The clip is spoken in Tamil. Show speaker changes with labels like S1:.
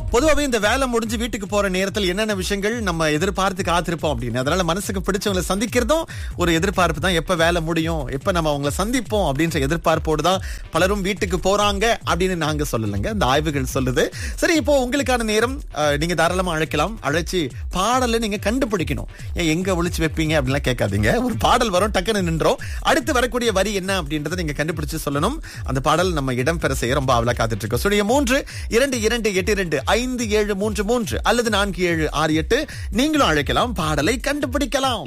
S1: பொதுவாகவே இந்த வேலை முடிஞ்சு வீட்டுக்கு போற நேரத்தில் என்னென்ன விஷயங்கள் நம்ம எதிர்பார்த்து காத்திருப்போம் அப்படின்னு அதனால மனசுக்கு பிடிச்சவங்களை சந்திக்கிறதும் ஒரு எதிர்பார்ப்பு தான் எப்ப வேலை முடியும் எப்ப நம்ம அவங்கள சந்திப்போம் அப்படின்ற எதிர்பார்ப்போடு தான் பலரும் வீட்டுக்கு போறாங்க அப்படின்னு நாங்க சொல்லலைங்க இந்த ஆய்வுகள் சொல்லுது சரி இப்போ உங்களுக்கான நேரம் அஹ், நீங்க தாராளமா அழைக்கலாம் அழைச்சு பாடலை நீங்க கண்டுபிடிக்கணும் ஏன் எங்க ஒளிச்சு வைப்பீங்க அப்படின்லாம் கேட்காதீங்க ஒரு பாடல் வரும் டக்குன்னு நின்றோம் அடுத்து வரக்கூடிய வரி என்ன அப்படின்றத நீங்க கண்டுபிடிச்சு சொல்லணும் அந்த பாடல் நம்ம இடம் பெற செய்ய ரொம்ப அவலா காத்துட்டு இருக்கோம் சுழிய மூன்று இரண்டு இரண்டு எட்டு இரண்டு ஐந்து ஏழு மூன்று மூன்று அல்லது நான்கு ஏழு ஆறு எட்டு நீங்களும் அழைக்கலாம் பாடலை கண்டுபிடிக்கலாம்